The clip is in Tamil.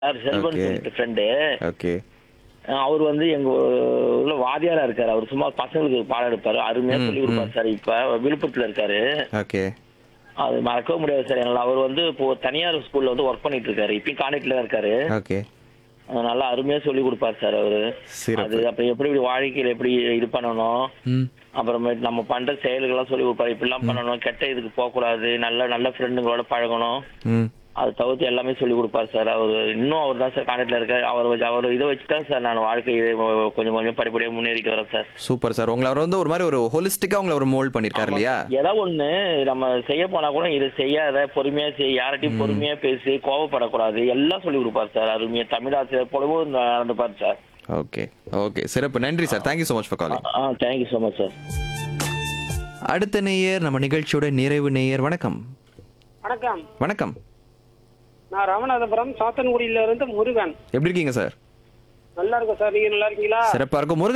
Sir Selvan Okay. சொல்லிட்டு ஃப்ரெண்டு ஓகே அவர் வந்து எங்க ஊர்ல வாதியாரா இருக்காரு அவர் சும்மா பசங்களுக்கு பாடம் எடுப்பாரு அருமையா ம், சொல்லி கொடுப்பாரு சார் இப்ப விழுப்புரத்துல இருக்காரு ஓகே அது மறக்கவே முடியாது சார் என்னால அவர் வந்து இப்போ தனியார் ஸ்கூல்ல வந்து ஒர்க் பண்ணிட்டு இருக்காரு இப்பயும் கான்டெக்ட்ல தான் இருக்காரு ஓகே அது நல்லா அருமையா சொல்லி கொடுப்பாரு சார் அவரு சிறப்பு. அது அப்ப எப்படி இப்படி வாழ்க்கையில எப்படி இது பண்ணணும் ம் அப்புறமேட்டு நம்ம பண்ற செயல்கள்லாம் சொல்லி கொடுப்பாரு இப்படிலாம் பண்ணணும் கெட்ட இதுக்கு போக கூடாது நல்ல நல்ல ஃப்ரெண்டுங்களோட பழகணும் ம் அது தவிர்த்து எல்லாமே சொல்லி கொடுப்பாரு சார் அவர் இன்னும் அவர் தான் சார் கான்டாக்ட்ல இருக்காரு அவர் வச்சு- அவர் இதை வச்சு தான் சார் நான் வாழ்க்கை கொஞ்சம் கொஞ்சம் படிப்படியாக முன்னேறிட்டு வரேன் சார் சூப்பர் சார் உங்களை அவர் வந்து ஒரு மாதிரி ஒரு ஹோலிஸ்டிக்கா உங்களை ஒரு மோல்ட் பண்ணிருக்காரு இல்லையா ஏதோ ஒண்ணு நம்ம செய்ய போனா கூட இது செய்யாத பொறுமையா செய் யார்கிட்டயும் பொறுமையா பேசி கோவப்படக்கூடாது எல்லாம் சொல்லி கொடுப்பாரு சார் அருமையா தமிழ் ஆசிரியர் போலவும் நடந்துப்பாரு சார் ஓகே ஓகே சிறப்பு நன்றி sir thank you so much for calling ah thank you so much sir அடுத்த நேயர் நம்ம நிகழ்ச்சியோட நிறைவு நேயர் வணக்கம் வணக்கம் வணக்கம் நான் ராமநாதபுரம் சாத்தன்குடியில இருந்து முருகன் எப்படி இருக்கீங்க சார் நல்லா இருக்கும் சார் நீங்க நல்லா இருக்கீங்களா சிறப்பா இருக்கும் முருகன்